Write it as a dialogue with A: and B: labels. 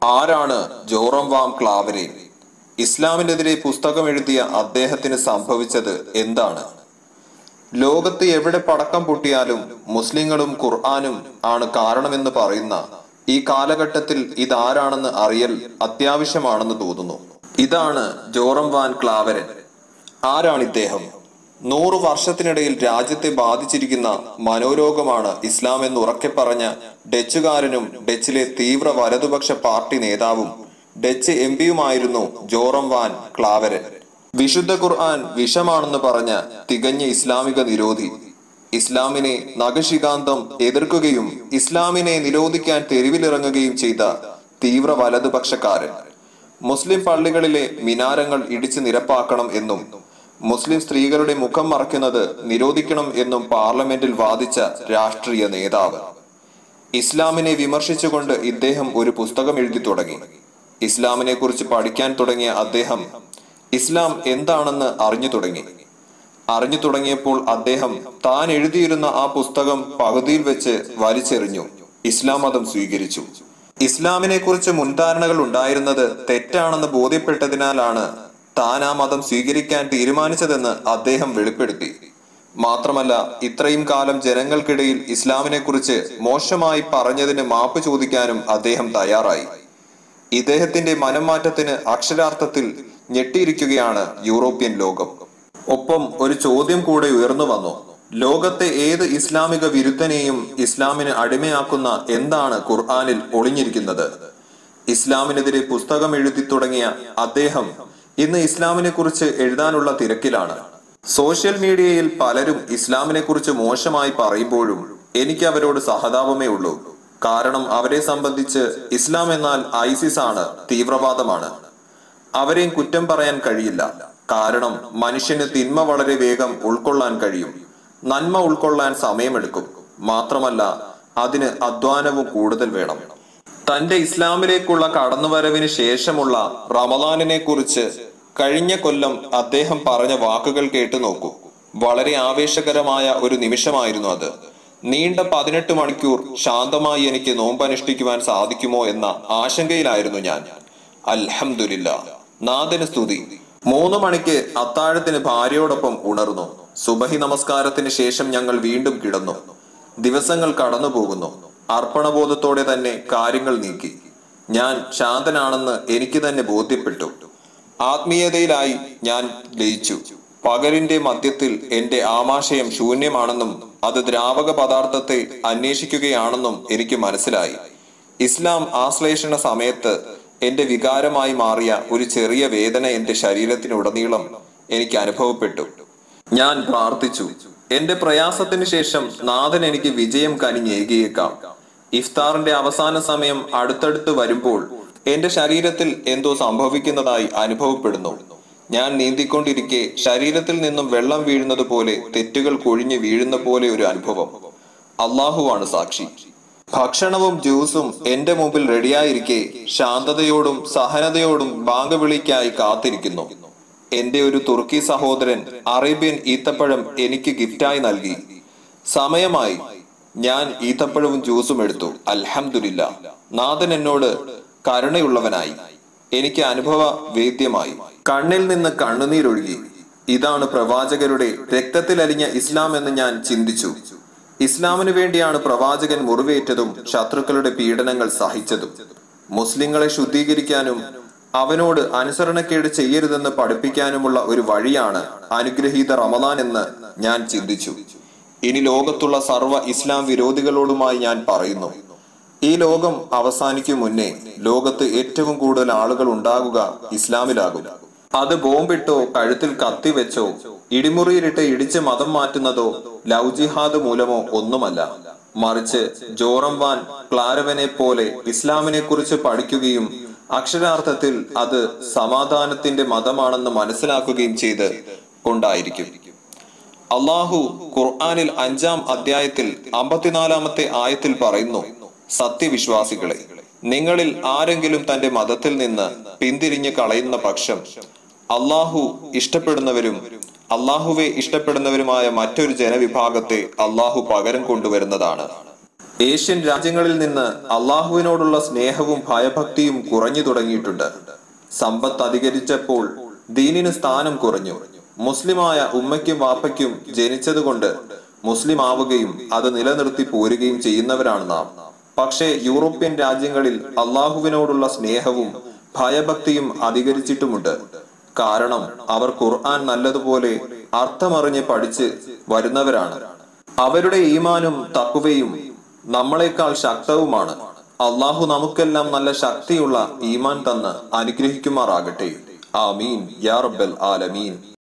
A: ആരാണ് Joram warm ക്ലാവരെ ഇസ്ലാമിനെതിരെ പുസ്തകം എഴുതിയ അദ്ദേഹത്തിന് സംഭവിച്ചത് എന്താണ് ലോകത്ത് എവിടെ പടക്കം പൊട്ടിയാലും മുസ്ലിങ്ങളും ഖുർആാനും ആണ് കാരണമെന്ന് പറയുന്ന ഈ കാലഘട്ടത്തിൽ ഇതാരാണെന്ന് അറിയൽ അത്യാവശ്യമാണെന്ന് തോന്നുന്നു ഇതാണ് ജോറം വാൻ ക്ലാവരൻ ആരാണ് ഇദ്ദേഹം നൂറു വർഷത്തിനിടയിൽ രാജ്യത്തെ ബാധിച്ചിരിക്കുന്ന മനോരോഗമാണ് ഇസ്ലാം എന്ന് ഉറക്കെ പറഞ്ഞ ഡച്ചുകാരനും ഡച്ചിലെ തീവ്ര വലതുപക്ഷ പാർട്ടി നേതാവും ഡച്ച് എം പിയുമായിരുന്നു ജോറം വാൻ ക്ലാവരൻ വിശുദ്ധ ഖുർആൻ വിഷമാണെന്ന് പറഞ്ഞ തികഞ്ഞ ഇസ്ലാമിക നിരോധി ഇസ്ലാമിനെ നഖശികാന്തം എതിർക്കുകയും ഇസ്ലാമിനെ നിരോധിക്കാൻ തെരുവിലിറങ്ങുകയും ചെയ്ത തീവ്ര വലതുപക്ഷക്കാരൻ മുസ്ലിം പള്ളികളിലെ മിനാരങ്ങൾ ഇടിച്ചു നിരപ്പാക്കണം എന്നും മുസ്ലിം സ്ത്രീകളുടെ മുഖം മറയ്ക്കുന്നത് നിരോധിക്കണം എന്നും പാർലമെന്റിൽ വാദിച്ച രാഷ്ട്രീയ നേതാവ് ഇസ്ലാമിനെ വിമർശിച്ചുകൊണ്ട് ഇദ്ദേഹം ഒരു പുസ്തകം എഴുതി തുടങ്ങി ഇസ്ലാമിനെ കുറിച്ച് പഠിക്കാൻ തുടങ്ങിയ അദ്ദേഹം ഇസ്ലാം എന്താണെന്ന് അറിഞ്ഞു തുടങ്ങി അറിഞ്ഞു തുടങ്ങിയപ്പോൾ അദ്ദേഹം താൻ എഴുതിയിരുന്ന ആ പുസ്തകം പകുതിയിൽ വെച്ച് വലിച്ചെറിഞ്ഞു ഇസ്ലാം മതം സ്വീകരിച്ചു ഇസ്ലാമിനെ കുറിച്ച് മുൻധാരണകൾ ഉണ്ടായിരുന്നത് തെറ്റാണെന്ന് ബോധ്യപ്പെട്ടതിനാലാണ് താൻ ആ മതം സ്വീകരിക്കാൻ തീരുമാനിച്ചതെന്ന് അദ്ദേഹം വെളിപ്പെടുത്തി മാത്രമല്ല ഇത്രയും കാലം ജനങ്ങൾക്കിടയിൽ ഇസ്ലാമിനെ കുറിച്ച് മോശമായി പറഞ്ഞതിന് മാപ്പ് ചോദിക്കാനും അദ്ദേഹം തയ്യാറായി ഇദ്ദേഹത്തിന്റെ മനംമാറ്റത്തിന് അക്ഷരാർത്ഥത്തിൽ ഞെട്ടിയിരിക്കുകയാണ് യൂറോപ്യൻ ലോകം ഒപ്പം ഒരു ചോദ്യം കൂടെ ഉയർന്നു വന്നു ലോകത്തെ ഏത് ഇസ്ലാമിക വിരുദ്ധനെയും ഇസ്ലാമിന് അടിമയാക്കുന്ന എന്താണ് ഖുർആാനിൽ ഒളിഞ്ഞിരിക്കുന്നത് ഇസ്ലാമിനെതിരെ പുസ്തകം എഴുതി തുടങ്ങിയ അദ്ദേഹം ഇന്ന് ഇസ്ലാമിനെ കുറിച്ച് എഴുതാനുള്ള തിരക്കിലാണ് സോഷ്യൽ മീഡിയയിൽ പലരും ഇസ്ലാമിനെ കുറിച്ച് മോശമായി പറയുമ്പോഴും എനിക്ക് അവരോട് സഹതാപമേ ഉള്ളൂ കാരണം അവരെ സംബന്ധിച്ച് ഇസ്ലാം എന്നാൽ ഐസിസ് ആണ് തീവ്രവാദമാണ് അവരെയും കുറ്റം പറയാൻ കഴിയില്ല കാരണം മനുഷ്യന് തിന്മ വളരെ വേഗം ഉൾക്കൊള്ളാൻ കഴിയും നന്മ ഉൾക്കൊള്ളാൻ സമയമെടുക്കും മാത്രമല്ല അതിന് അധ്വാനവും കൂടുതൽ വേണം തന്റെ ഇസ്ലാമിലേക്കുള്ള കടന്നുവരവിന് ശേഷമുള്ള റമദാനിനെ കുറിച്ച് കഴിഞ്ഞ കൊല്ലം അദ്ദേഹം പറഞ്ഞ വാക്കുകൾ കേട്ടു നോക്കൂ വളരെ ആവേശകരമായ ഒരു നിമിഷമായിരുന്നു അത് നീണ്ട പതിനെട്ട് മണിക്കൂർ ശാന്തമായി എനിക്ക് നോമ്പനുഷ്ഠിക്കുവാൻ സാധിക്കുമോ എന്ന ആശങ്കയിലായിരുന്നു ഞാൻ അൽഹംദുലില്ല നാഥന് സ്തുതി മൂന്ന് മണിക്ക് അത്താഴത്തിന് ഭാര്യയോടൊപ്പം ഉണർന്നു സുബഹി നമസ്കാരത്തിന് ശേഷം ഞങ്ങൾ വീണ്ടും കിടന്നു ദിവസങ്ങൾ കടന്നു പോകുന്നു അർപ്പണബോധത്തോടെ തന്നെ കാര്യങ്ങൾ നീക്കി ഞാൻ ശാന്തനാണെന്ന് എനിക്ക് തന്നെ ബോധ്യപ്പെട്ടു ആത്മീയതയിലായി ഞാൻ ലയിച്ചു പകലിന്റെ മധ്യത്തിൽ എന്റെ ആമാശയം ശൂന്യമാണെന്നും അത് ദ്രാവക പദാർത്ഥത്തെ അന്വേഷിക്കുകയാണെന്നും എനിക്ക് മനസ്സിലായി ഇസ്ലാം ആശ്ലേഷണ സമയത്ത് എന്റെ വികാരമായി മാറിയ ഒരു ചെറിയ വേദന എന്റെ ശരീരത്തിനുടനീളം എനിക്ക് അനുഭവപ്പെട്ടു ഞാൻ പ്രാർത്ഥിച്ചു എന്റെ പ്രയാസത്തിന് ശേഷം നാഥൻ എനിക്ക് വിജയം കനിഞ്ഞേകിയേക്കാം ഇഫ്താറിന്റെ അവസാന സമയം അടുത്തടുത്ത് വരുമ്പോൾ എന്റെ ശരീരത്തിൽ എന്തോ സംഭവിക്കുന്നതായി അനുഭവപ്പെടുന്നു ഞാൻ നീന്തിക്കൊണ്ടിരിക്കെ ശരീരത്തിൽ നിന്നും വെള്ളം വീഴുന്നത് പോലെ തെറ്റുകൾ കൊഴിഞ്ഞു വീഴുന്ന പോലെ ഒരു അനുഭവം അള്ളാഹുവാണ് സാക്ഷി ഭക്ഷണവും ജ്യൂസും എന്റെ മുമ്പിൽ റെഡിയായിരിക്കെ ശാന്തതയോടും സഹനതയോടും ബാങ്ക് വിളിക്കായി കാത്തിരിക്കുന്നു എന്റെ ഒരു തുർക്കി സഹോദരൻ അറേബ്യൻ ഈത്തപ്പഴം എനിക്ക് ഗിഫ്റ്റായി നൽകി സമയമായി ഞാൻ ഈത്തപ്പഴവും ജ്യൂസും എടുത്തു അൽഹംദുലില്ല നാഥൻ എന്നോട് കരുണയുള്ളവനായി എനിക്ക് അനുഭവ വേദ്യമായി കണ്ണിൽ നിന്ന് കണ്ണുനീരൊഴുകി ഇതാണ് പ്രവാചകരുടെ രക്തത്തിലലിഞ്ഞ ഇസ്ലാം എന്ന് ഞാൻ ചിന്തിച്ചു ഇസ്ലാമിനു വേണ്ടിയാണ് പ്രവാചകൻ മുറിവേറ്റതും ശത്രുക്കളുടെ പീഡനങ്ങൾ സഹിച്ചതും മുസ്ലിങ്ങളെ ശുദ്ധീകരിക്കാനും അവനോട് അനുസരണക്കേട് ചെയ്യരുതെന്ന് പഠിപ്പിക്കാനുമുള്ള ഒരു വഴിയാണ് അനുഗ്രഹീത റമദാൻ എന്ന് ഞാൻ ചിന്തിച്ചു ഇനി ലോകത്തുള്ള സർവ്വ ഇസ്ലാം വിരോധികളോടുമായി ഞാൻ പറയുന്നു ഈ ലോകം അവസാനിക്കും മുന്നേ ലോകത്ത് ഏറ്റവും കൂടുതൽ ആളുകൾ ഉണ്ടാകുക ഇസ്ലാമിലാകും അത് ബോംബിട്ടോ കഴുത്തിൽ കത്തി വെച്ചോ ഇടിമുറിയിലിട്ട് ഇടിച്ച് മതം മാറ്റുന്നതോ ലവ് ജിഹാദ് മൂലമോ ഒന്നുമല്ല മറിച്ച് ജോറം വാൻ ക്ലാരവനെ പോലെ ഇസ്ലാമിനെ കുറിച്ച് പഠിക്കുകയും അക്ഷരാർത്ഥത്തിൽ അത് സമാധാനത്തിന്റെ മതമാണെന്ന് മനസ്സിലാക്കുകയും ചെയ്ത് കൊണ്ടായിരിക്കും അള്ളാഹു ഖുർആാനിൽ അഞ്ചാം അധ്യായത്തിൽ അമ്പത്തിനാലാമത്തെ ആയത്തിൽ പറയുന്നു സത്യവിശ്വാസികളെ നിങ്ങളിൽ ആരെങ്കിലും തന്റെ മതത്തിൽ നിന്ന് പിന്തിരിഞ്ഞ് കളയുന്ന പക്ഷം അള്ളാഹു ഇഷ്ടപ്പെടുന്നവരും അള്ളാഹുവെ ഇഷ്ടപ്പെടുന്നവരുമായ മറ്റൊരു ജനവിഭാഗത്തെ അള്ളാഹു പകരം കൊണ്ടുവരുന്നതാണ് ഏഷ്യൻ രാജ്യങ്ങളിൽ നിന്ന് അള്ളാഹുവിനോടുള്ള സ്നേഹവും ഭയഭക്തിയും കുറഞ്ഞു തുടങ്ങിയിട്ടുണ്ട് സമ്പത്ത് അധികരിച്ചപ്പോൾ ദീനിന് സ്ഥാനം കുറഞ്ഞു മുസ്ലിമായ ഉമ്മയ്ക്കും വാപ്പയ്ക്കും ജനിച്ചതുകൊണ്ട് മുസ്ലിം ആവുകയും അത് നിലനിർത്തി പോരുകയും ചെയ്യുന്നവരാണ് നാം പക്ഷേ യൂറോപ്യൻ രാജ്യങ്ങളിൽ അള്ളാഹുവിനോടുള്ള സ്നേഹവും ഭയഭക്തിയും അധികരിച്ചിട്ടുമുണ്ട് കാരണം അവർ ഖുർആൻ നല്ലതുപോലെ അർത്ഥമറിഞ്ഞ് പഠിച്ച് വരുന്നവരാണ് അവരുടെ ഈമാനും തക്കുവയും നമ്മളെക്കാൾ ശക്തവുമാണ് അള്ളാഹു നമുക്കെല്ലാം നല്ല ശക്തിയുള്ള ഈമാൻ തന്ന് അനുഗ്രഹിക്കുമാറാകട്ടെ ആമീൻ യാ റബ്ബൽ ആലമീൻ